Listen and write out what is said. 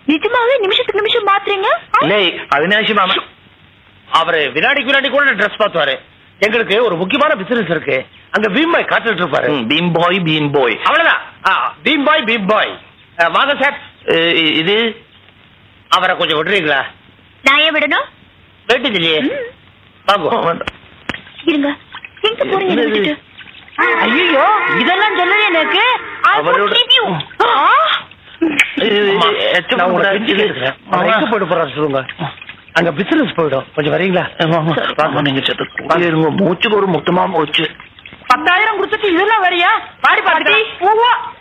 நிஜமாவே நிமிஷத்துக்கு நிமிஷம் மாத்துறீங்க இல்லை அவினாஷி மாமா அவரு வினாடிக்கு வினாடி கூட ட்ரெஸ் பார்த்துவாரு எங்களுக்கு ஒரு முக்கியமான பிசினஸ் இருக்கு அங்க பீம் பாய் காத்துட்டு இருப்பாரு பீம் பாய் பீம் பாய் அவ்வளவுதான் பீம் பாய் பீம் பாய் வாங்க சார் இது அவரை கொஞ்சம் விடுறீங்களா நான் ஏன் விடணும் வேண்டியது இல்லையே வாங்க இருங்க எங்க போறீங்க என்னை என்னது? விட்டுட்டு ஐயோ இதெல்லாம் சொல்லல எனக்கு I will அவரோட- leave you. ஆ? அம்மா, எச்சம் நான் உங்களை கூடாது. கெஞ்சி கேட்டுக்கிறேன். மாமா. அவர் எங்க போயிட்டு போறாரு சொல்லுங்க அங்க பிசினஸ் போயிடும் கொஞ்சம் வரீங்களா வாங்க நீங்க செத்து கூடயே இருங்க மூச்சுக்கு ஒரு முக்கியமா போச்சு பத்தாயிரம் கொடுத்துட்டு இதெல்லாம் வரியா பாடி பாட்டி